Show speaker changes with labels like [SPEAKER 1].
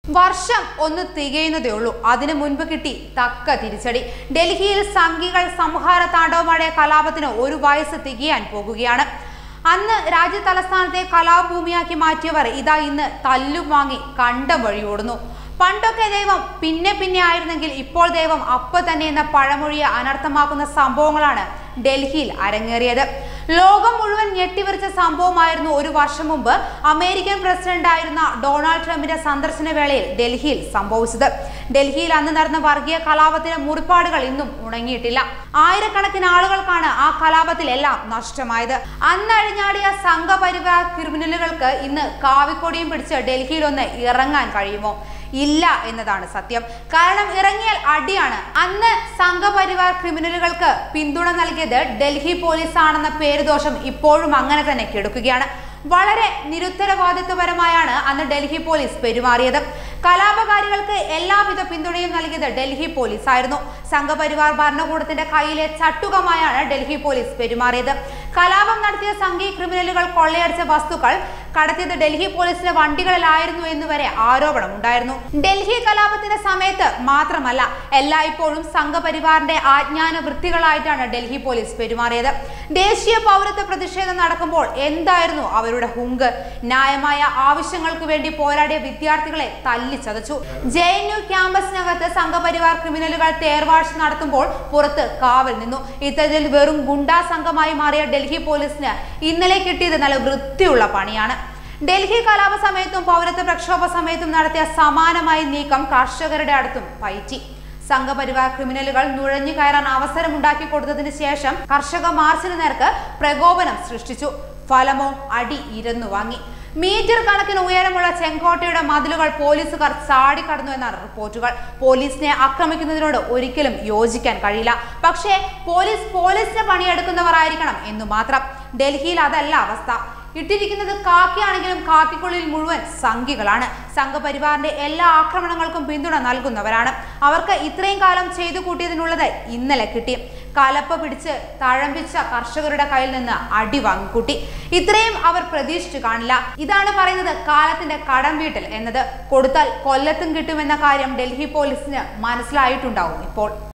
[SPEAKER 1] വർഷം ഒന്ന് തികയുന്നതേ ഉള്ളൂ അതിനു മുൻപ് കിട്ടി തക്ക തിരിച്ചടി ഡൽഹിയിൽ സംഘികൾ സംഹാര താണ്ഡവമായ കലാപത്തിന് ഒരു വയസ്സ് തികയാൻ പോകുകയാണ് അന്ന് രാജ്യ തലസ്ഥാനത്തെ കലാഭൂമിയാക്കി മാറ്റിയവർ ഇതാ ഇന്ന് തല്ലും വാങ്ങി കണ്ടം വഴിയോടുന്നു പണ്ടൊക്കെ ദൈവം പിന്നെ പിന്നെ ആയിരുന്നെങ്കിൽ ഇപ്പോൾ ദൈവം അപ്പൊ തന്നെ എന്ന പഴമൊഴിയെ അനർത്ഥമാക്കുന്ന സംഭവങ്ങളാണ് ഡൽഹിയിൽ അരങ്ങേറിയത് ലോകം മുഴുവൻ ഞെട്ടിവരിച്ച സംഭവമായിരുന്നു ഒരു വർഷം മുമ്പ് അമേരിക്കൻ പ്രസിഡന്റ് ആയിരുന്ന ഡൊണാൾഡ് ട്രംപിന്റെ സന്ദർശന വേളയിൽ ഡൽഹിയിൽ സംഭവിച്ചത് ഡൽഹിയിൽ അന്ന് നടന്ന വർഗീയ കലാപത്തിന്റെ മുറിപ്പാടുകൾ ഇന്നും ഉണങ്ങിയിട്ടില്ല ആയിരക്കണക്കിന് ആളുകൾക്കാണ് ആ കലാപത്തിൽ എല്ലാം നഷ്ടമായത് അന്ന് അഴിഞ്ഞാടിയ സംഘപരിവാർ ക്രിമിനലുകൾക്ക് ഇന്ന് കാവിക്കൊടിയും പിടിച്ച് ഡൽഹിയിൽ ഒന്ന് ഇറങ്ങാൻ കഴിയുമോ ഇല്ല എന്നതാണ് സത്യം കാരണം ഇറങ്ങിയാൽ അടിയാണ് അന്ന് സംഘപരിവാർ ക്രിമിനലുകൾക്ക് പിന്തുണ നൽകിയത് ഡൽഹി പോലീസ് ആണെന്ന പേരുദോഷം ഇപ്പോഴും അങ്ങനെ തന്നെ കിടക്കുകയാണ് വളരെ നിരുത്തരവാദിത്വപരമായാണ് അന്ന് ഡൽഹി പോലീസ് പെരുമാറിയത് കലാപകാരികൾക്ക് എല്ലാവിധ പിന്തുണയും നൽകിയത് ഡൽഹി പോലീസ് ആയിരുന്നു സംഘപരിവാർ ഭരണകൂടത്തിന്റെ കയ്യിലെ ചട്ടുകമായാണ് ഡൽഹി പോലീസ് പെരുമാറിയത് കലാപം നടത്തിയ സംഘീയ ക്രിമിനലുകൾ കൊള്ളയടിച്ച വസ്തുക്കൾ കടത്തിയത് ഡൽഹി പോലീസിന്റെ വണ്ടികളിലായിരുന്നു എന്നുവരെ ആരോപണം ഉണ്ടായിരുന്നു ഡൽഹി കലാപത്തിന്റെ സമയത്ത് മാത്രമല്ല എല്ലായ്പ്പോഴും സംഘപരിവാറിന്റെ ആജ്ഞാന വൃത്തികളായിട്ടാണ് ഡൽഹി പോലീസ് പെരുമാറിയത് ദേശീയ പൗരത്വ പ്രതിഷേധം നടക്കുമ്പോൾ എന്തായിരുന്നു അവരുടെ ഹുങ്ക് ന്യായമായ ആവശ്യങ്ങൾക്ക് വേണ്ടി പോരാടിയ വിദ്യാർത്ഥികളെ തല്ലിച്ചതച്ചു ജെ എൻ യു ക്യാമ്പസിനകത്ത് സംഘപരിവാർ ക്രിമിനലുകൾ തേർവാഴ്ച നടത്തുമ്പോൾ പുറത്ത് കാവൽ നിന്നു ഇത്തരത്തിൽ വെറും ഗുണ്ടാ സംഘമായി മാറിയ ഡൽഹി പോലീസിന് ഇന്നലെ കിട്ടിയത് നല്ല വൃത്തിയുള്ള പണിയാണ് ഡൽഹി കലാപ സമയത്തും പൗരത്വ പ്രക്ഷോഭ സമയത്തും നടത്തിയ സമാനമായ നീക്കം കർഷകരുടെ അടുത്തും പയറ്റി സംഘപരിവാർ ക്രിമിനലുകൾ നുഴഞ്ഞു കയറാൻ അവസരമുണ്ടാക്കി കൊടുത്തതിന് ശേഷം കർഷക മാർച്ചിന് നേർക്ക് പ്രകോപനം സൃഷ്ടിച്ചു ഫലമോ അടി ഇരന്നു വാങ്ങി മീറ്റർ കണക്കിന് ഉയരമുള്ള ചെങ്കോട്ടയുടെ മതിലുകൾ പോലീസുകാർ ചാടിക്കടന്നു എന്നാണ് റിപ്പോർട്ടുകൾ പോലീസിനെ ആക്രമിക്കുന്നതിനോട് ഒരിക്കലും യോജിക്കാൻ കഴിയില്ല പക്ഷേ പോലീസ് പോലീസിന് പണിയെടുക്കുന്നവർ ആയിരിക്കണം എന്നു മാത്രം ഡൽഹിയിൽ അതല്ല അവസ്ഥ ഇട്ടിരിക്കുന്നത് കാക്കിയാണെങ്കിലും കാക്കിക്കുള്ളിൽ മുഴുവൻ സംഘികളാണ് സംഘപരിവാറിന്റെ എല്ലാ ആക്രമണങ്ങൾക്കും പിന്തുണ നൽകുന്നവരാണ് അവർക്ക് ഇത്രയും കാലം ചെയ്തു കൂട്ടിയതിനുള്ളത് ഇന്നലെ കിട്ടി കലപ്പ പിടിച്ച് തഴമ്പിച്ച കർഷകരുടെ കയ്യിൽ നിന്ന് അടി വാങ്ങിക്കൂട്ടി ഇത്രയും അവർ പ്രതീക്ഷിച്ചു കാണില്ല ഇതാണ് പറയുന്നത് കാലത്തിന്റെ കടം വീട്ടൽ എന്നത് കൊടുത്താൽ കൊല്ലത്തും കിട്ടുമെന്ന കാര്യം ഡൽഹി പോലീസിന് മനസ്സിലായിട്ടുണ്ടാവും ഇപ്പോൾ